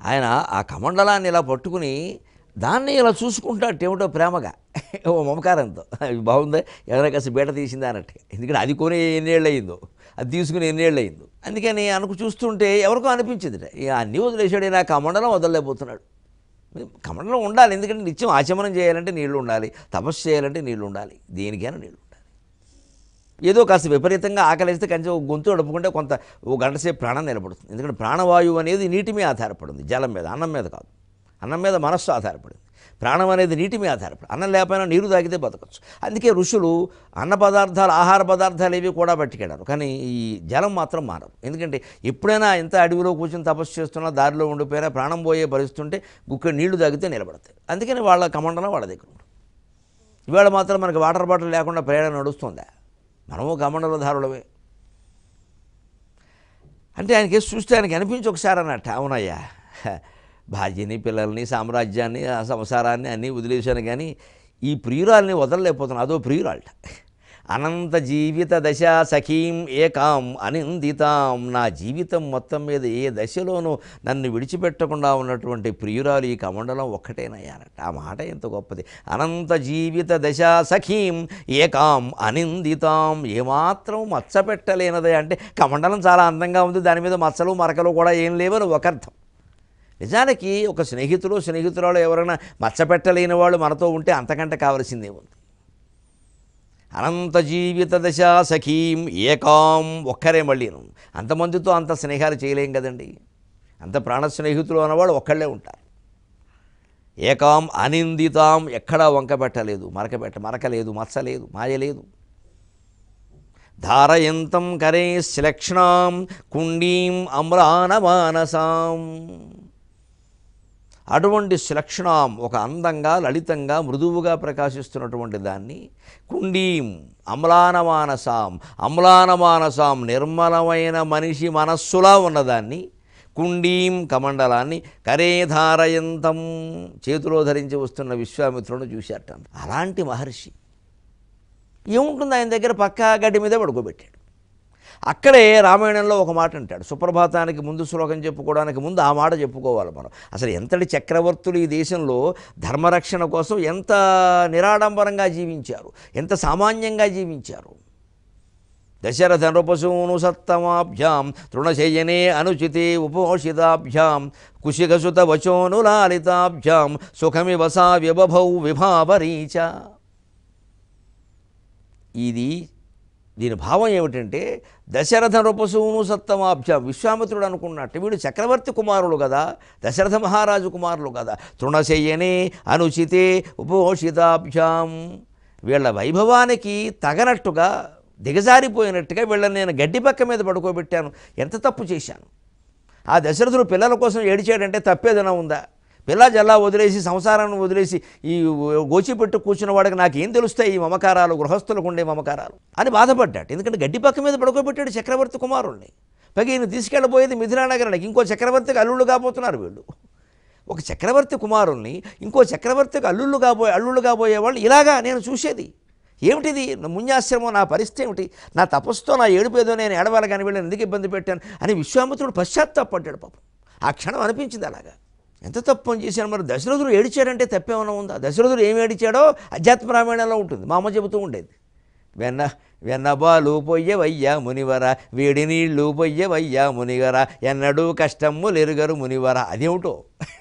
ఆయన ఆ కమండలాన్ని ఇలా పట్టుకుని దాన్ని ఇలా చూసుకుంటాడు ఏమిటో ప్రేమగా ఓ మమకారంతో ఇది బాగుందా ఎవరైనా కాస్త బీట తీసిందా అన్నట్టుగా ఎందుకంటే అది కొని ఎన్నేళ్ళు అయిందో అది తీసుకుని ఎన్నేళ్ళు అయిందో అందుకని అనుకు చూస్తుంటే ఎవరికో అనిపించింది ఇక అన్నీ వదిలేసాడు ఈయన ఆ కమండలం వదలలేకపోతున్నాడు కమండలం ఉండాలి ఎందుకంటే నిత్యం ఆచమనం చేయాలంటే నీళ్లు ఉండాలి తపస్సు చేయాలంటే నీళ్లు ఉండాలి దేనికైనా నీళ్లు ఉండాలి ఏదో కాస్త విపరీతంగా ఆకలిస్తే కొంచెం ఒక గొంతు అడుపుకుంటే కొంత ఓ గంట సేపు ప్రాణం నిలబడుతుంది ఎందుకంటే ప్రాణవాయువు అనేది నీటి మీద ఆధారపడింది జలం మీద అన్నం మీద కాదు అన్నం మీద మనస్సు ఆధారపడింది ప్రాణం అనేది నీటి మీద ఆధారపడి అన్నం లేకపోయినా నీరు తాగితే బతకచ్చు అందుకే ఋషులు అన్న పదార్థాలు ఆహార పదార్థాలు ఏవి కూడా పట్టుకెళ్ళారు కానీ ఈ జలం మాత్రం మారదు ఎందుకంటే ఎప్పుడైనా ఎంత అడవిలో కూర్చొని తపస్సు చేస్తున్నా దారిలో ఉండిపోయినా ప్రాణం పోయే పరిస్థితుంటే గుక్క నీళ్లు తాగితే నిలబడతాయి అందుకని వాళ్ళ కమండలం వాళ్ళ దగ్గర ఉంటుంది ఇవాళ మాత్రం మనకి వాటర్ బాటిల్ లేకుండా ప్రయాణం నడుస్తుందా మనము కమండల ధారులమే అంటే ఆయనకి చూస్తే ఆయనకి అనిపించి ఒకసారి అన్నట్టు అవునయ్యా హ, భార్యని పిల్లల్ని సామ్రాజ్యాన్ని ఆ సంసారాన్ని అన్నీ వదిలేశాను కానీ ఈ ప్రియురాల్ని వదలలేకపోతున్నాను అదో ప్రియురాల్ట అనంత జీవిత దశ సఖీం ఏకాం అనిందితాం నా జీవితం మొత్తం మీద ఏ దశలోనూ నన్ను విడిచిపెట్టకుండా ఉన్నటువంటి ప్రియురాలు ఈ కమండలం ఒక్కటేనయ్యానట ఆ మాట ఎంత గొప్పది అనంత జీవిత దశ సఖీం ఏకాం అనిందితాం ఏమాత్రం మచ్చ పెట్టలేనదే అంటే కమండలం చాలా అందంగా ఉంది దాని మీద మచ్చలు మరకలు కూడా ఏం లేవని ఒక అర్థం నిజానికి ఒక స్నేహితులు స్నేహితురాలు ఎవరైనా మచ్చ పెట్టలేని వాళ్ళు మనతో ఉంటే అంతకంటే కావలసిందే ఉంది అనంత జీవిత దశ సఖీం ఏకాం ఒక్కరే మళ్ళీను అంతమందితో అంత స్నేహాలు చేయలేం కదండి అంత ప్రాణ స్నేహితులు అన్నవాళ్ళు ఒక్కళ్ళే ఉంటారు ఏకాం అనిందితాం ఎక్కడా వంక పెట్టలేదు మరక పెట్ట మరకలేదు మచ్చలేదు మాయలేదు ధారయంతం కరే శ్లక్ష్ణాం కుండీం అమ్రానమానసాం అటువంటి శ్లక్షణం ఒక అందంగా లలితంగా మృదువుగా ప్రకాశిస్తున్నటువంటి దాన్ని కుండీం అమ్లానమానసాం అమ్లానమానసాం నిర్మలమైన మనిషి మనస్సులా ఉన్నదాన్ని కుండీం కమండలాన్ని కరేధారయంతం చేతిలో ధరించి వస్తున్న విశ్వామిత్రుడు చూశాట అలాంటి మహర్షి ఏముంటుంది ఆయన దగ్గర పక్కా గడ్డి మీద పడుకోబెట్టాడు అక్కడే రామాయణంలో ఒక మాట అంటాడు సుప్రభాతానికి ముందు శ్లోకం చెప్పుకోవడానికి ముందు ఆ మాట చెప్పుకోవాలి మనం అసలు ఎంతటి చక్రవర్తులు ఈ దేశంలో ధర్మరక్షణ కోసం ఎంత నిరాడంబరంగా జీవించారు ఎంత సామాన్యంగా జీవించారు దశరథ నృపసూను సత్తమాభ్యాం తృణశయనే అనుచితే ఉపోషితాభ్యాం కుశికసుత వచోనులాలితాభ్యాం సుఖమివ సా విబభౌ విభావరీచ ఇది దీని భావం ఏమిటంటే దశరథ నృపసూను సత్తమాభ్యాం విశ్వామిత్రుడు అనుకున్నట్టు వీడు చక్రవర్తి కుమారులు కదా దశరథ మహారాజు కుమారులు కదా తృణశయ్యనే అనుచితే ఉపోషితాభ్యాం వీళ్ళ వైభవానికి తగనట్టుగా దిగజారిపోయినట్టుగా వీళ్ళని నేను గడ్డి పక్క మీద పడుకోబెట్టాను ఎంత తప్పు చేశాను ఆ దశరథుడు పిల్లల కోసం ఏడిచాడంటే తప్పేదైనా ఉందా పిల్ల జల్లా వదిలేసి సంసారాన్ని వదిలేసి ఈ గోచిపెట్టు కూర్చున్న వాడికి నాకేం తెలుస్తాయి ఈ మమకారాలు గృహస్థులకు ఉండే మమకారాలు అని బాధపడ్డాడు ఎందుకంటే గడ్డి పక్క మీద పడుకోబెట్టాడు చక్రవర్తి కుమారుణ్ణి పైగా ఈయన తీసుకెళ్ళబోయేది మిథిలానగరానికి ఇంకో చక్రవర్తికి అల్లుళ్ళు కాబోతున్నారు వీళ్ళు ఒక చక్రవర్తి కుమారుల్ని ఇంకో చక్రవర్తికి అల్లుళ్ళు కాబోయే అల్లుళ్ళు కాబోయే వాళ్ళు ఇలాగా నేను చూసేది ఏమిటిది నా మున్యాశ్రమం నా పరిస్థితి ఏమిటి నా తపస్సుతో నా ఏడుపేదో నేను ఏడవాలి కానీ వీళ్ళని ఎందుకు ఇబ్బంది పెట్టాను అని విశ్వామిత్రుడు పశ్చాత్తాపడ్డాడు పాపం ఆ క్షణం అనిపించింది అలాగా ఎంత తప్పు పని చేశాను మరి దశరథుడు ఏడిచాడంటే తప్పేమైనా ఉందా దశరథుడు ఏమి ఏడిచాడో అధ్యాత్మ రామాయణంలో ఉంటుంది మా అమ్మ చెబుతూ ఉండేది వెన్న వెన్నబాలు పొయ్యవయ్యా మునివర వేడి నీళ్ళు పొయ్యవయ్యా మునివర ఎన్నడూ కష్టము లెరుగరు మునివర అదేమిటో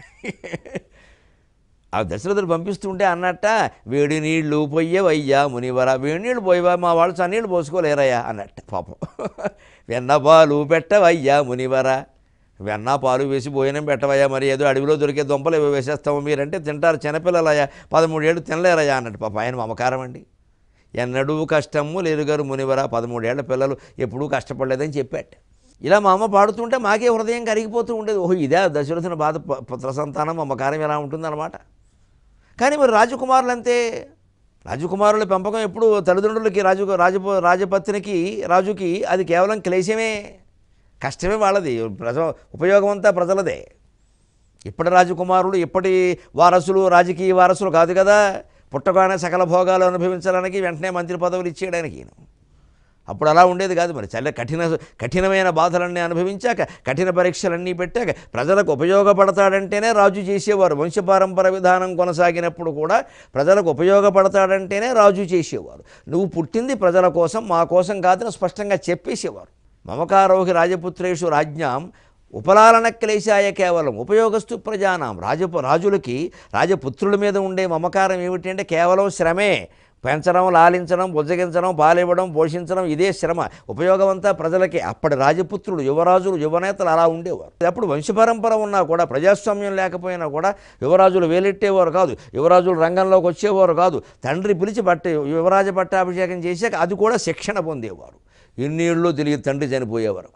ఆ దశరథుడు పంపిస్తుంటే అన్నట్ట వేడి నీళ్ళు పొయ్యవయ్యా మునివర వేడి నీళ్ళు పోయవా మా వాళ్ళు చన్నీళ్ళు పోసుకోలేరయ్యా అన్నట్ట పాపం వెన్న పాలు పెట్టవయ్యా మునివర వెన్న పాలు వేసి భోజనం పెట్టవయ్యా మరి ఏదో అడవిలో దొరికే దుంపలు ఏవో వేసేస్తాము మీరంటే తింటారు చిన్నపిల్లలయ్యా పదమూడేళ్ళు తినలేరయ్యా అన్నట్టు పాప ఆయన మమకారం అండి ఎన్నడూ కష్టము లేరుగారు మునివర పదమూడేళ్ల పిల్లలు ఎప్పుడూ కష్టపడలేదని చెప్పాట ఇలా మా అమ్మ పాడుతుంటే మాకే హృదయం కరిగిపోతూ ఉండేది ఓహో ఇదే దశరథుని బాధ ప- పుత్ర సంతానం మమకారం ఎలా ఉంటుందన్నమాట కానీ మరి రాజకుమారులు అంతే రాజకుమారుల పెంపకం ఎప్పుడు తల్లిదండ్రులకి రాజు రాజ రాజపత్నికి రాజుకి అది కేవలం క్లేశమే కష్టమే వాళ్ళది ప్రజ ఉపయోగం అంతా ప్రజలదే ఇప్పటి రాజకుమారులు ఇప్పటి వారసులు రాజకీయ వారసులు కాదు కదా పుట్టగానే సకల భోగాలు అనుభవించడానికి వెంటనే మంత్రి పదవులు ఇచ్చేయడానికి ఈయన. అప్పుడు అలా ఉండేది కాదు మరి చాలా కఠిన కఠినమైన బాధలన్నీ అనుభవించాక కఠిన పరీక్షలన్నీ పెట్టాక ప్రజలకు ఉపయోగపడతాడంటేనే రాజు చేసేవారు వంశపారంపర విధానం కొనసాగినప్పుడు కూడా ప్రజలకు ఉపయోగపడతాడంటేనే రాజు చేసేవారు నువ్వు పుట్టింది ప్రజల కోసం మా కోసం కాదని స్పష్టంగా చెప్పేసేవారు మమకారోహి రాజపుత్రేషు రాజ్ఞాం ఉపలాలన క్లేశాయ కేవలం ఉపయోగస్తు ప్రజానాం రాజపు రాజులకి రాజపుత్రుల మీద ఉండే మమకారం ఏమిటంటే కేవలం శ్రమే పెంచడం లాలించడం బుజ్జగించడం పాలివ్వడం పోషించడం ఇదే శ్రమ ఉపయోగం అంతా ప్రజలకి అప్పటి రాజపుత్రులు యువరాజులు యువనేతలు అలా ఉండేవారు అప్పుడు వంశపరంపర ఉన్నా కూడా ప్రజాస్వామ్యం లేకపోయినా కూడా యువరాజులు వేలెట్టేవారు కాదు యువరాజులు రంగంలోకి వచ్చేవారు కాదు తండ్రి పిలిచి పట్ట యువరాజ పట్టాభిషేకం చేశాక అది కూడా శిక్షణ పొందేవారు ఎన్నేళ్ళు తెలియదు తండ్రి చనిపోయే వరకు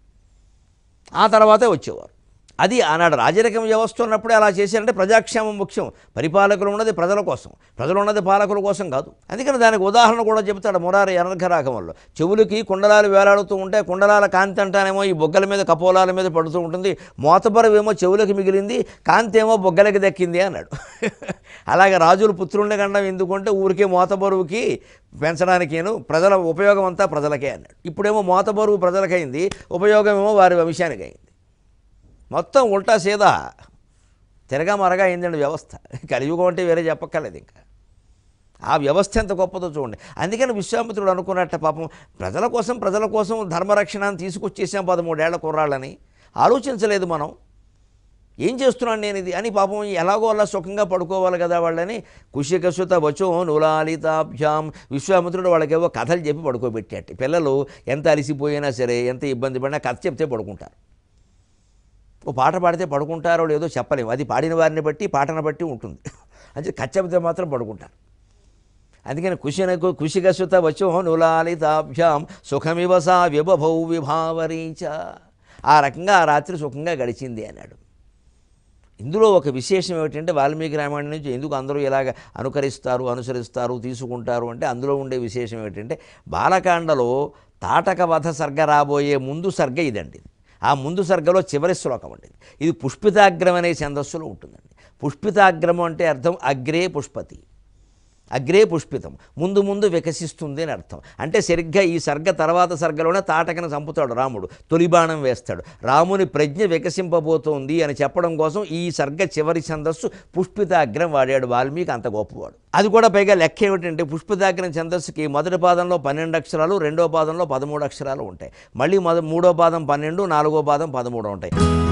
ఆ తర్వాతే వచ్చేవారు అది ఆనాడు రాజరికం వ్యవస్థ ఉన్నప్పుడే అలా చేశారంటే ప్రజాక్షేమం ముఖ్యం పరిపాలకులు ఉన్నది ప్రజల కోసం ప్రజలు ఉన్నది పాలకుల కోసం కాదు అందుకని దానికి ఉదాహరణ కూడా చెబుతాడు మురారి అనర్ఘరాగంలో చెవులకి కుండలాలు వేలాడుతూ ఉంటే కుండలాల కాంతి అంటానేమో ఈ బొగ్గల మీద కపోలాల మీద పడుతూ ఉంటుంది మోతబరవేమో చెవులకు మిగిలింది కాంతి ఏమో బొగ్గలకి దక్కింది అన్నాడు అలాగే రాజులు పుత్రుల్ని గండం ఎందుకంటే ఊరికే మోతబరువుకి పెంచడానికేను ప్రజల ఉపయోగం అంతా ప్రజలకే అన్నాడు ఇప్పుడేమో మోతబరువు ప్రజలకైంది ఉపయోగం ఏమో వారి వంశానికి అయింది మొత్తం ఉల్టా సీదా తిరగా మరగా అయిందండి వ్యవస్థ కలియుగం అంటే వేరే చెప్పక్కర్లేదు ఇంకా ఆ వ్యవస్థ ఎంత గొప్పదో చూడండి అందుకని విశ్వామిత్రుడు అనుకున్నట్ట పాపం ప్రజల కోసం ప్రజల కోసం ధర్మరక్షణ అని తీసుకొచ్చేసాం పదమూడేళ్ల కుర్రాళ్ళని ఆలోచించలేదు మనం ఏం చేస్తున్నాను నేను ఇది అని పాపం ఎలాగో అలా సుఖంగా పడుకోవాలి కదా వాళ్ళని కుషికసుత వచో నులాలితాభ్యాం విశ్వామిత్రుడు వాళ్ళకేవో కథలు చెప్పి పడుకోబెట్టాట పిల్లలు ఎంత అలిసిపోయినా సరే ఎంత ఇబ్బంది పడినా కథ చెప్తే పడుకుంటారు ఓ పాట పాడితే పడుకుంటారో లేదో చెప్పలేము అది పాడిన వారిని బట్టి పాటను బట్టి ఉంటుంది అంటే కథ చెప్తే మాత్రం పడుకుంటారు అందుకని కుశినకు కుశికసుత వచో నులాలితాభ్యాం సుఖమివ సా విభభౌ విభావరీచ ఆ రకంగా ఆ రాత్రి సుఖంగా గడిచింది అన్నాడు ఇందులో ఒక విశేషం ఏమిటంటే వాల్మీకి రామాయణం నుంచి ఎందుకు అందరూ ఇలాగ అనుకరిస్తారు అనుసరిస్తారు తీసుకుంటారు అంటే అందులో ఉండే విశేషం ఏమిటంటే బాలకాండలో తాటక వధ సర్గ రాబోయే ముందు సర్గ ఇదండి ఆ ముందు సర్గలో చివరి శ్లోకం అండి ఇది పుష్పితాగ్రం అనే ఛందస్సులో ఉంటుందండి పుష్పితాగ్రమం అంటే అర్థం అగ్రే పుష్పతి అగ్రే పుష్పితం ముందు ముందు వికసిస్తుంది అని అర్థం అంటే సరిగ్గా ఈ సర్గ తర్వాత సర్గలోనే తాటకను చంపుతాడు రాముడు తొలి బాణం వేస్తాడు రాముని ప్రజ్ఞ వికసింపబోతోంది అని చెప్పడం కోసం ఈ సర్గ చివరి ఛందస్సు పుష్పితాగ్రం వాడాడు వాల్మీకి అంత గొప్పవాడు అది కూడా పైగా లెక్క ఏమిటంటే పుష్పితాగ్రం ఛందస్సుకి మొదటి పాదంలో పన్నెండు అక్షరాలు రెండో పాదంలో పదమూడు అక్షరాలు ఉంటాయి మళ్ళీ మొద మూడో పాదం పన్నెండు నాలుగో పాదం పదమూడు ఉంటాయి